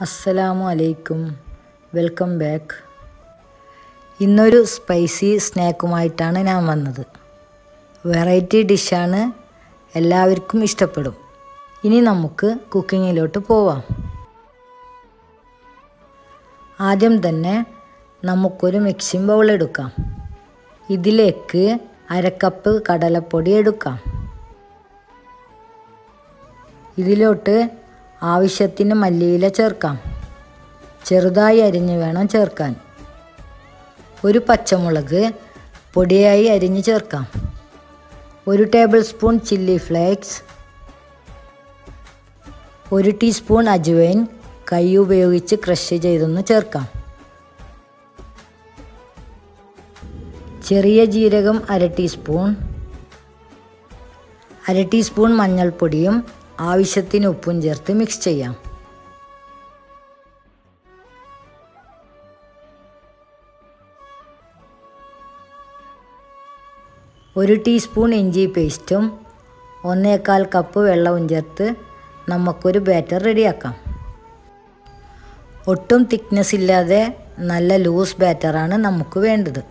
അസ്സലാമു അലൈക്കും welcome back ഇന്നൊരു സ്പൈസി സ്നാക്കുമായിട്ടാണ് ഞാൻ വന്നത് വെറൈറ്റി ഡിഷാണ് എല്ലാവർക്കും ഇഷ്ടപ്പെടും ഇനി നമുക്ക് കുക്കിങ്ങിലോട്ട് പോവാം ആദ്യം തന്നെ നമുക്കൊരു മിക്സിംഗ് ബൗൾ എടുക്കാം ഇതിലേക്ക് അരക്കപ്പ് കടലപ്പൊടി എടുക്കാം ഇതിലോട്ട് ആവശ്യത്തിന് മല്ലിയില ചേർക്കാം ചെറുതായി അരിഞ്ഞ് വേണം ചേർക്കാൻ ഒരു പച്ചമുളക് പൊടിയായി അരിഞ്ഞ് ചേർക്കാം ഒരു ടേബിൾ സ്പൂൺ ചില്ലി ഫ്ലേക്സ് ഒരു ടീസ്പൂൺ അജുവൈൻ കൈ ഉപയോഗിച്ച് ക്രഷ് ചെയ്തൊന്ന് ചേർക്കാം ചെറിയ ജീരകം അര ടീസ്പൂൺ അര ടീസ്പൂൺ മഞ്ഞൾപ്പൊടിയും ആവശ്യത്തിന് ഉപ്പും ചേർത്ത് മിക്സ് ചെയ്യാം ഒരു ടീസ്പൂൺ ഇഞ്ചി പേസ്റ്റും ഒന്നേകാൽ കപ്പ് വെള്ളവും ചേർത്ത് നമുക്കൊരു ബാറ്റർ റെഡിയാക്കാം ഒട്ടും തിക്നെസ് ഇല്ലാതെ നല്ല ലൂസ് ബാറ്ററാണ് നമുക്ക് വേണ്ടത്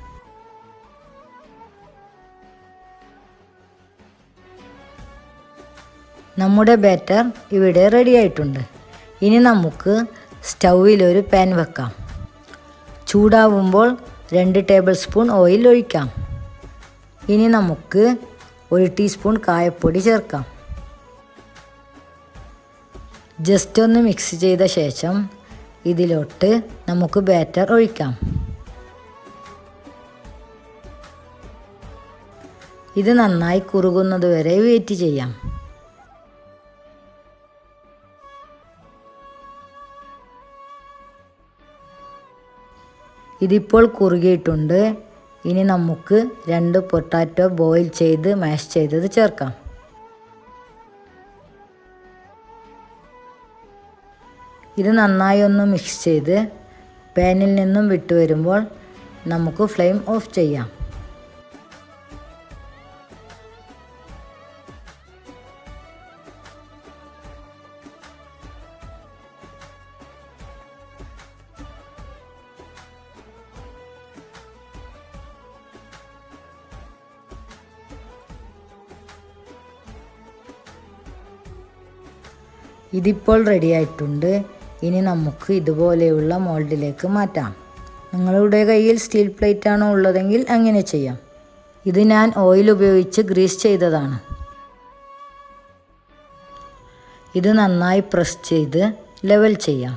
നമ്മുടെ ബാറ്റർ ഇവിടെ റെഡി ആയിട്ടുണ്ട് ഇനി നമുക്ക് സ്റ്റൗവിൽ ഒരു പാൻ വെക്കാം ചൂടാവുമ്പോൾ രണ്ട് ടേബിൾ സ്പൂൺ ഓയിൽ ഒഴിക്കാം ഇനി നമുക്ക് ഒരു ടീസ്പൂൺ കായപ്പൊടി ചേർക്കാം ജസ്റ്റ് ഒന്ന് മിക്സ് ചെയ്ത ശേഷം ഇതിലോട്ട് നമുക്ക് ബാറ്റർ ഒഴിക്കാം ഇത് നന്നായി കുറുകുന്നത് വരെ വെയിറ്റ് ചെയ്യാം ഇതിപ്പോൾ കുറുകിയിട്ടുണ്ട് ഇനി നമുക്ക് രണ്ട് പൊട്ടാറ്റോ ബോയിൽ ചെയ്ത് മാഷ് ചെയ്തത് ചേർക്കാം ഇത് നന്നായി ഒന്ന് മിക്സ് ചെയ്ത് പാനിൽ നിന്നും വിട്ടു വരുമ്പോൾ നമുക്ക് ഫ്ലെയിം ഓഫ് ചെയ്യാം ഇതിപ്പോൾ റെഡി ആയിട്ടുണ്ട് ഇനി നമുക്ക് ഇതുപോലെയുള്ള മോൾഡിലേക്ക് മാറ്റാം നിങ്ങളുടെ കയ്യിൽ സ്റ്റീൽ പ്ലേറ്റ് ആണോ ഉള്ളതെങ്കിൽ അങ്ങനെ ചെയ്യാം ഇത് ഞാൻ ഓയിൽ ഉപയോഗിച്ച് ഗ്രീസ് ചെയ്തതാണ് ഇത് നന്നായി പ്രസ് ചെയ്ത് ലെവൽ ചെയ്യാം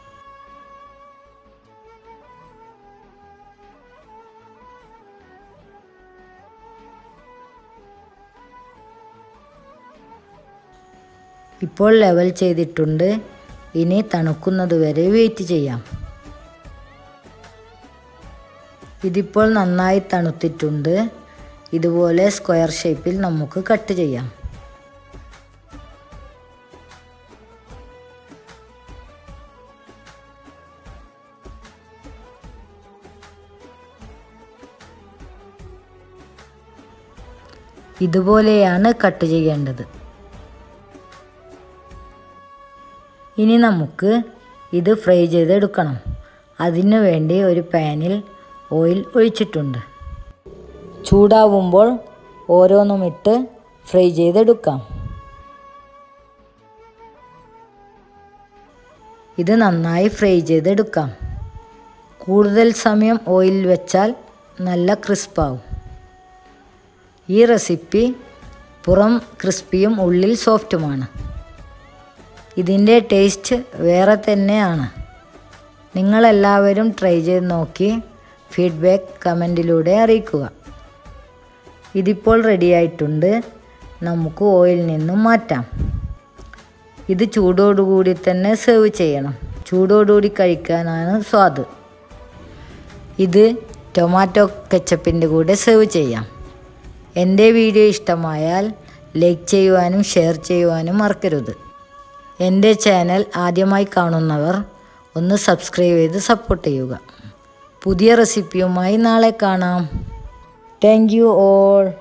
ഇപ്പോൾ ലെവൽ ചെയ്തിട്ടുണ്ട് ഇനി തണുക്കുന്നത് വരെ വെയിറ്റ് ചെയ്യാം ഇതിപ്പോൾ നന്നായി തണുത്തിട്ടുണ്ട് ഇതുപോലെ സ്ക്വയർ ഷേപ്പിൽ നമുക്ക് കട്ട് ചെയ്യാം ഇതുപോലെയാണ് കട്ട് ചെയ്യേണ്ടത് ഇനി നമുക്ക് ഇത് ഫ്രൈ ചെയ്തെടുക്കണം അതിനു വേണ്ടി ഒരു പാനിൽ ഓയിൽ ഒഴിച്ചിട്ടുണ്ട് ചൂടാവുമ്പോൾ ഓരോന്നും ഇട്ട് ഫ്രൈ ചെയ്തെടുക്കാം ഇത് നന്നായി ഫ്രൈ ചെയ്തെടുക്കാം കൂടുതൽ സമയം ഓയിൽ വെച്ചാൽ നല്ല ക്രിസ്പാവും ഈ റെസിപ്പി പുറം ക്രിസ്പിയും ഉള്ളിൽ സോഫ്റ്റുമാണ് ഇതിൻ്റെ ടേസ്റ്റ് വേറെ തന്നെയാണ് നിങ്ങളെല്ലാവരും ട്രൈ ചെയ്ത് നോക്കി ഫീഡ്ബാക്ക് കമൻറ്റിലൂടെ അറിയിക്കുക ഇതിപ്പോൾ റെഡിയായിട്ടുണ്ട് നമുക്ക് ഓയിൽ നിന്നും മാറ്റാം ഇത് ചൂടോടുകൂടി തന്നെ സെർവ് ചെയ്യണം ചൂടോടുകൂടി കഴിക്കാനാണ് സ്വാദ് ഇത് ടൊമാറ്റോ കെച്ചപ്പിൻ്റെ കൂടെ സെർവ് ചെയ്യാം എൻ്റെ വീഡിയോ ഇഷ്ടമായാൽ ലൈക്ക് ചെയ്യുവാനും ഷെയർ ചെയ്യുവാനും മറക്കരുത് എൻ്റെ ചാനൽ ആദ്യമായി കാണുന്നവർ ഒന്ന് സബ്സ്ക്രൈബ് ചെയ്ത് സപ്പോർട്ട് ചെയ്യുക പുതിയ റെസിപ്പിയുമായി നാളെ കാണാം താങ്ക് യു ഓൾ